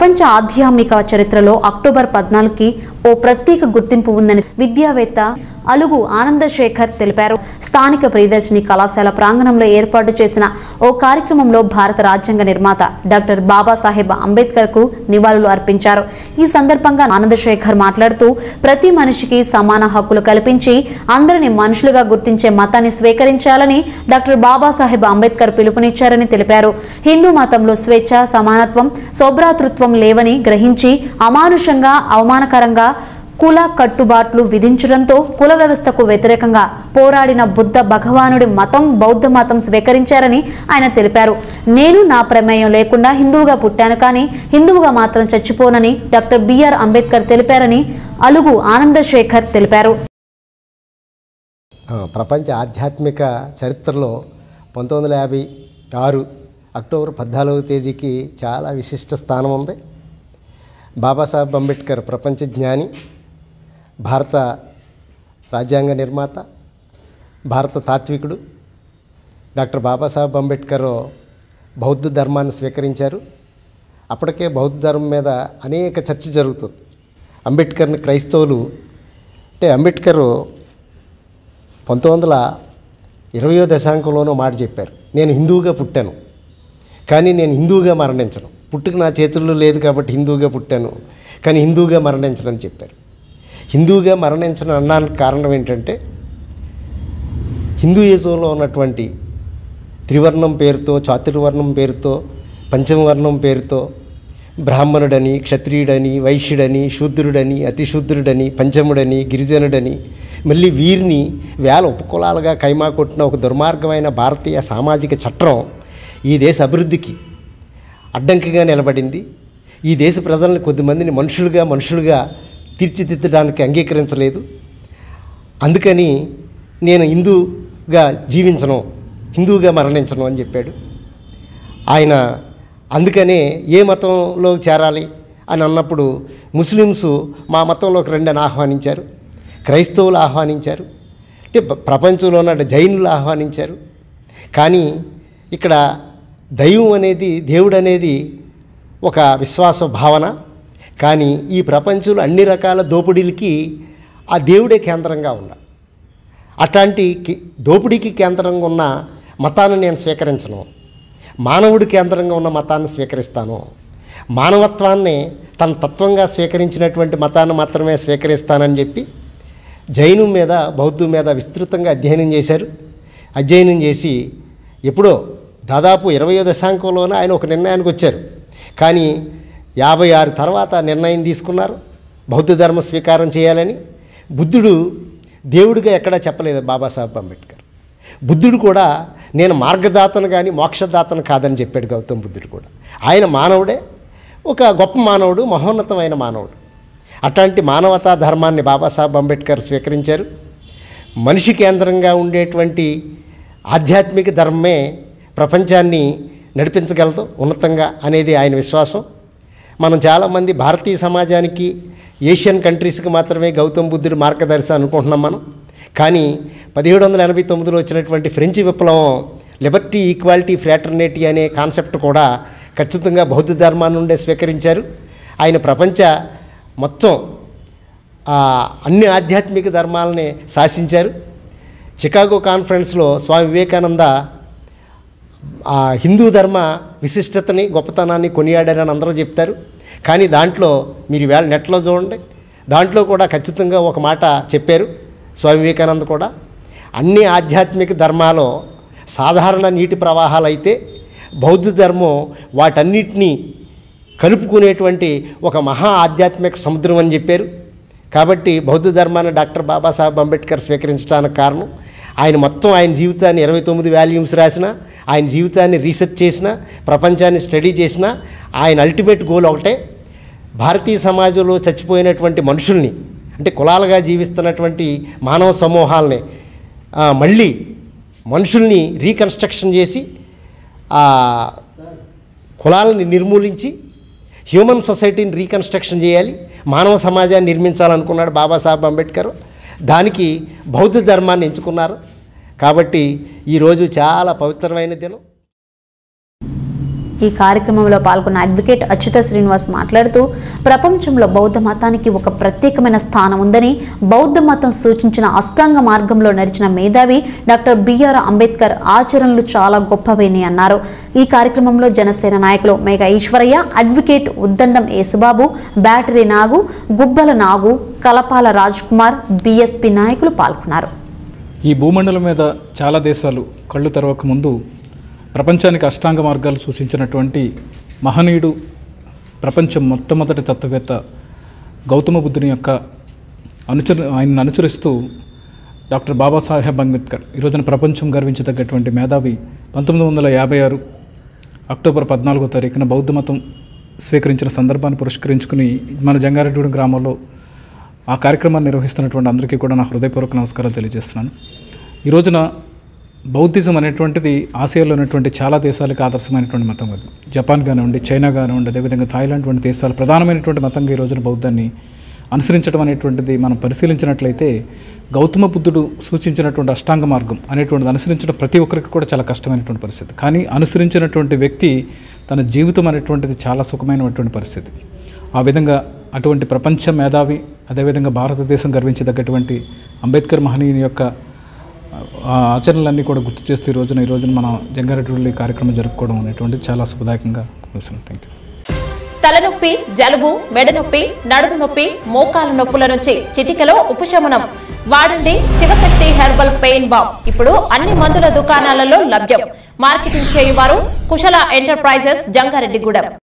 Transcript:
ప్రపంచ ఆధ్యాత్మిక చరిత్రలో అక్టోబర్ పద్నాలుగుకి ఓ ప్రత్యేక గుర్తింపు ఉందని విద్యావేత్త అలుగు ఆనందశేఖర్ తెలిపారు స్థానిక ప్రియదర్శిని కళాశాల ప్రాంగణంలో ఏర్పాటు చేసిన ఓ కార్యక్రమంలో భారత రాజ్యాంగ నిర్మాత డాక్టర్ బాబాసాహెబ్ అంబేద్కర్ కు నివాళులు అర్పించారు ఈ సందర్భంగా ఆనందశేఖర్ మాట్లాడుతూ ప్రతి మనిషికి సమాన హక్కులు కల్పించి అందరిని మనుషులుగా గుర్తించే మతాన్ని స్వీకరించాలని డాక్టర్ బాబాసాహెబ్ అంబేద్కర్ పిలుపునిచ్చారని తెలిపారు హిందూ మతంలో స్వేచ్ఛ సమానత్వం సౌభ్రాతృత్వం లేవని గ్రహించి అమానుషంగా అవమానకరంగా కుల కట్టుబాట్లు విధించడంతో కుల వ్యవస్థకు వ్యతిరేకంగా పోరాడిన బుద్ధ భగవానుడి మతం బౌద్ధ మతం స్వీకరించారని ఆయన తెలిపారు నేను నా ప్రమేయం లేకుండా హిందువుగా పుట్టాను కానీ హిందువుగా మాత్రం చచ్చిపోనని డాక్టర్ బిఆర్ అంబేద్కర్ తెలిపారని అలుగు ఆనందశేఖర్ తెలిపారు ఆ, ప్రపంచ ఆధ్యాత్మిక చరిత్రలో పంతొమ్మిది వందల యాభై ఆరు అక్టోబర్ పద్నాలుగవ తేదీకి చాలా విశిష్ట స్థానం ఉంది బాబాసాహెబ్ అంబేద్కర్ ప్రపంచ జ్ఞాని భారత రాజ్యాంగ నిర్మాత భారత తాత్వికుడు డాక్టర్ బాబాసాహెబ్ అంబేద్కర్ బౌద్ధ ధర్మాన్ని స్వీకరించారు అప్పటికే బౌద్ధ ధర్మం మీద అనేక చర్చ జరుగుతుంది అంబేద్కర్ని క్రైస్తవులు అంటే అంబేద్కర్ పంతొమ్మిది వందల ఇరవయో దశాంకంలోనో మాట చెప్పారు నేను హిందువుగా పుట్టాను కానీ నేను హిందువుగా మరణించను పుట్టుక నా చేతుల్లో లేదు కాబట్టి హిందువుగా పుట్టాను కానీ హిందువుగా మరణించనని చెప్పారు హిందువుగా మరణించను అనడానికి కారణం ఏంటంటే హిందూయిజంలో ఉన్నటువంటి త్రివర్ణం పేరుతో చాతుర్వర్ణం పేరుతో పంచమవర్ణం పేరుతో బ్రాహ్మణుడని క్షత్రియుడని వైశ్యుడని శూద్రుడని అతిశూద్రుడని పంచముడని గిరిజనుడని మళ్ళీ వీరిని వేల ఉపకులాలుగా కైమా కొట్టిన ఒక దుర్మార్గమైన భారతీయ సామాజిక చట్టం ఈ దేశ అభివృద్ధికి అడ్డంకిగా నిలబడింది ఈ దేశ ప్రజల్ని కొద్దిమందిని మనుషులుగా మనుషులుగా తీర్చిదిద్దడానికి అంగీకరించలేదు అందుకని నేను హిందూగా జీవించను హిందువుగా మరణించను అని చెప్పాడు ఆయన అందుకనే ఏ మతంలో చేరాలి అని అన్నప్పుడు ముస్లిమ్స్ మా మతంలోకి రండి అని ఆహ్వానించారు క్రైస్తవులు ఆహ్వానించారు అంటే ప్ర- ప్రపంచంలో ఉన్న జైనులు ఆహ్వానించారు కానీ ఇక్కడ దైవం అనేది దేవుడు అనేది ఒక విశ్వాస భావన కానీ ఈ ప్రపంచంలో అన్ని రకాల దోపిడీలకి ఆ దేవుడే కేంద్రంగా ఉన్నాడు అట్లాంటి కి- దోపిడీకి కేంద్రంగా ఉన్న మతాన్ని నేను స్వీకరించను మానవుడి కేంద్రంగా ఉన్న మతాన్ని స్వీకరిస్తాను మానవత్వాన్ని తన తత్వంగా స్వీకరించినటువంటి మతాన్ని మాత్రమే స్వీకరిస్తానని చెప్పి జైను మీద బౌద్ధం మీద విస్తృతంగా అధ్యయనం చేశారు అధ్యయనం చేసి ఎప్పుడో దాదాపు ఇరవయో దశాంకంలోనే ఆయన ఒక నిర్ణయానికి వచ్చారు కానీ యాభై ఆరు తర్వాత నిర్ణయం తీసుకున్నారు బౌద్ధ ధర్మ స్వీకారం చేయాలని బుద్ధుడు దేవుడిగా ఎక్కడా చెప్పలేదు బాబాసాహెబ్ అంబేద్కర్ బుద్ధుడు కూడా నేను మార్గదాతను కానీ మోక్షదాతను కాదని చెప్పాడు గౌతమ్ బుద్ధుడు కూడా ఆయన మానవుడే ఒక గొప్ప మానవుడు మహోన్నతమైన మానవుడు అట్లాంటి మానవతా ధర్మాన్ని బాబాసాహెబ్ అంబేద్కర్ స్వీకరించారు మనిషి కేంద్రంగా ఉండేటువంటి ఆధ్యాత్మిక ధర్మమే ప్రపంచాన్ని నడిపించగలదు ఉన్నతంగా అనేది ఆయన విశ్వాసం మనం చాలామంది భారతీయ సమాజానికి ఏషియన్ కంట్రీస్కి మాత్రమే గౌతమ్ బుద్ధుడు మార్గదర్శి అనుకుంటున్నాం మనం కానీ పదిహేడు వందల ఎనభై తొమ్మిదిలో వచ్చినటువంటి ఫ్రెంచ్ విప్లవం లిబర్టీ ఈక్వాలిటీ ఫ్రాటర్నిటీ అనే కాన్సెప్ట్ కూడా ఖచ్చితంగా బౌద్ధ ధర్మాన్ని నుండే స్వీకరించారు ఆయన ప్రపంచ మొత్తం ఆ, అన్ని ఆధ్యాత్మిక ధర్మాలని శాసించారు చికాగో కాన్ఫరెన్స్లో స్వామి వివేకానంద ఆ హిందూ ధర్మ విశిష్టతని గొప్పతనాన్ని కొనియాడారని అందరూ చెప్తారు కానీ దాంట్లో మీరు వేళ నెట్లో చూడండి దాంట్లో కూడా ఖచ్చితంగా ఒక మాట చెప్పారు స్వామి వివేకానంద కూడా అన్ని ఆధ్యాత్మిక ధర్మాలో సాధారణ నీటి ప్రవాహాలు అయితే బౌద్ధ ధర్మం వాటన్నిటినీ కలుపుకునేటువంటి ఒక మహా ఆధ్యాత్మిక సముద్రం అని చెప్పారు కాబట్టి బౌద్ధ ధర్మాన్ని డాక్టర్ బాబాసాహెబ్ అంబేద్కర్ స్వీకరించడానికి కారణం ఆయన మొత్తం ఆయన జీవితాన్ని ఇరవై తొమ్మిది వాల్యూమ్స్ రాసిన ఆయన జీవితాన్ని రీసెర్చ్ చేసిన ప్రపంచాన్ని స్టడీ చేసిన ఆయన అల్టిమేట్ గోల్ ఒకటే భారతీయ సమాజంలో చచ్చిపోయినటువంటి మనుషుల్ని అంటే కులాలుగా జీవిస్తున్నటువంటి మానవ సమూహాలని ఆ, మళ్ళీ మనుషుల్ని రీకన్స్ట్రక్షన్ చేసి ఆ కులాలని నిర్మూలించి హ్యూమన్ సొసైటీని రీకన్స్ట్రక్షన్ చేయాలి మానవ సమాజాన్ని నిర్మించాలనుకున్నాడు బాబాసాహెబ్ అంబేద్కర్ దానికి బౌద్ధ ధర్మాన్ని ఎంచుకున్నారు కాబట్టి ఈరోజు చాలా పవిత్రమైన దినం ఈ కార్యక్రమంలో పాల్గొన్న అడ్వకేట్ అచ్యుత శ్రీనివాస్ మాట్లాడుతూ ప్రపంచంలో బౌద్ధ మతానికి ఒక ప్రత్యేకమైన స్థానం ఉందని బౌద్ధ మతం సూచించిన అష్టాంగ మార్గంలో నడిచిన మేధావి డాక్టర్ బిఆర్ అంబేద్కర్ ఆచరణలు చాలా గొప్పవని అన్నారు ఈ కార్యక్రమంలో జనసేన నాయకులు Megha Eshwaraiah advocate Uddandam Yesubabu battery Nagu Gubbala Nagu Kalapala Raj Kumar BSP నాయకులు పాల్గొన్నారు ఈ భూమండలం మీద చాలా దేశాలు కళ్ళు తెరవక ముందు ప్రపంచానికి అష్టాంగ మార్గాలు సూచించినటువంటి మహనీయుడు ప్రపంచం మొట్టమొదటి తత్వవేత్త గౌతమ బుద్ధుని యొక్క అనుచరు ఆయన్ని అనుసరిస్తూ డాక్టర్ బాబాసాహెబ్ అంబేద్కర్ ఈ రోజున ప్రపంచం గర్వించదగ్గటువంటి మేధావి పంతొమ్మిది వందల యాభై ఆరు అక్టోబర్ పద్నాలుగో తారీఖున బౌద్ధ మతం స్వీకరించిన సందర్భాన్ని పురస్కరించుకుని మన జంగారెడ్డి గ్రామంలో ఆ కార్యక్రమాన్ని నిర్వహిస్తున్నటువంటి అందరికీ కూడా నా హృదయపూర్వక నమస్కారాలు తెలియజేస్తున్నాను ఈ రోజున బౌద్ధిజం అనేటువంటిది ఆసియాలో ఉన్నటువంటి చాలా దేశాలకు ఆదర్శమైనటువంటి మతం అది జపాన్ కానివ్వండి చైనా కానివ్వండి అదేవిధంగా థాయిలాండ్ వంటి దేశాలు ప్రధానమైనటువంటి మతంగా ఈ రోజున బౌద్ధాన్ని అనుసరించడం అనేటువంటిది మనం పరిశీలించినట్లయితే గౌతమ బుద్ధుడు సూచించినటువంటి అష్టాంగ మార్గం అనేటువంటిది అనుసరించడం ప్రతి ఒక్కరికి కూడా చాలా కష్టమైనటువంటి పరిస్థితి కానీ అనుసరించినటువంటి వ్యక్తి తన జీవితం అనేటువంటిది చాలా సుఖమైనటువంటి పరిస్థితి ఆ విధంగా అటువంటి ప్రపంచ మేధావి అదేవిధంగా భారతదేశం గర్వించదగ్గటువంటి అంబేద్కర్ మహనీయుని యొక్క ఆ ఆచరణలన్నీ కూడా గుర్తు చేస్తూ ఈ రోజున ఈ రోజున మనం జంగారెడ్డి ఈ కార్యక్రమం జరుపుకోవడం అనేటువంటిది చాలా శుభదాయకంగా చూసాం థ్యాంక్ యూ తలనొప్పి జలుబు మెడనొప్పి నడుము నొప్పి మోకాల నొప్పుల నుంచి చిటికలో ఉపశమనం వాడండి శివశక్తి హెర్బల్ పెయిన్ బామ్ ఇప్పుడు అన్ని మందుల దుకాణాలలో లభ్యం మార్కెటింగ్ చేయువారు కుశల ఎంటర్ప్రైజెస్ జంగారెడ్డిగూడెం